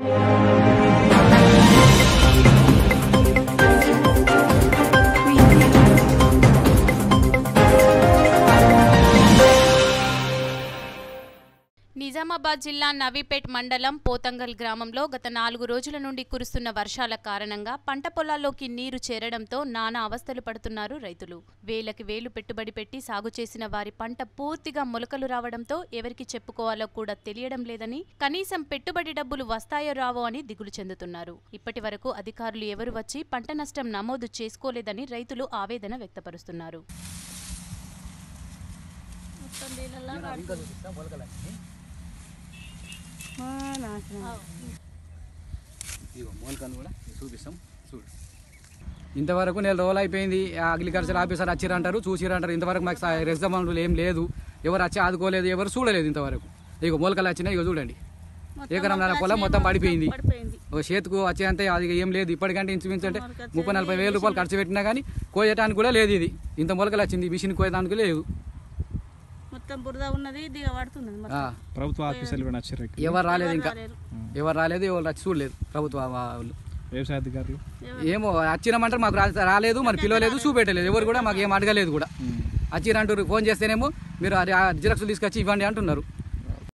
నిజామాబాద్ జిల్లా నవీపేట్ మండలం పోతంగల్ గ్రామంలో గత నాలుగు రోజుల నుండి కురుస్తున్న వర్షాల కారణంగా పంట పొలాల్లోకి నీరు చేరడంతో నానా అవస్థలు పడుతున్నారు రైతులు వేలకి వేలు పెట్టుబడి పెట్టి సాగు చేసిన వారి పంట పూర్తిగా మొలకలు రావడంతో ఎవరికి చెప్పుకోవాలో కూడా తెలియడం లేదని కనీసం పెట్టుబడి డబ్బులు వస్తాయో రావో అని దిగులు చెందుతున్నారు ఇప్పటి వరకు అధికారులు ఎవరు వచ్చి పంట నష్టం నమోదు చేసుకోలేదని రైతులు ఆవేదన వ్యక్తపరుస్తున్నారు ఇగో మూలకను కూడా చూపిస్తాం చూడు ఇంతవరకు నెల రోజులు అయిపోయింది ఆ అగ్రికల్చర్ ఆఫీసర్ వచ్చిరంటారు చూసిరంటారు ఇంతవరకు మాకు రెస్పాన్సిబుల్ ఏం లేదు ఎవరు వచ్చి ఆదుకోలేదు ఎవరు చూడలేదు ఇంతవరకు ఇగో మూలకలు వచ్చినాయి ఇగో చూడండి ఎకరం పొలం మొత్తం పడిపోయింది ఓ చేతికు వచ్చేంత అది ఏం లేదు ఇప్పటికంటే ఇంచుమించు అంటే ముప్పై నలభై వేల రూపాయలు ఖర్చు పెట్టినా కానీ కోయటానికి కూడా లేదు ఇది ఇంత మొలకలు వచ్చింది మిషన్ కోయడానికి లేదు మొత్తం బురద ఉన్నది దిగ పడుతుంది ఆ, ప్రభుత్వ ఆఫీసర్లు కూడా వచ్చారు ఇక్కడ. ఎవరు రాలేదు ఇంకా ఎవరు రాలేదు ఎవరు వచ్చి చూడలేదు ప్రభుత్వ వాళ్ళు వ్యవసాయ అధికారులు ఏమో వచ్చినామంటారు మాకు రా- రాలేదు మరి పిలవలేదు చూపెట్టలేదు ఎవరు కూడా మాకు ఏం అడగలేదు కూడా వచ్చిరంటారు ఫోన్ చేస్తేనేమో మీరు అది ఆ జిరాక్స్ తీసుకొచ్చి ఇవ్వండి అంటున్నారు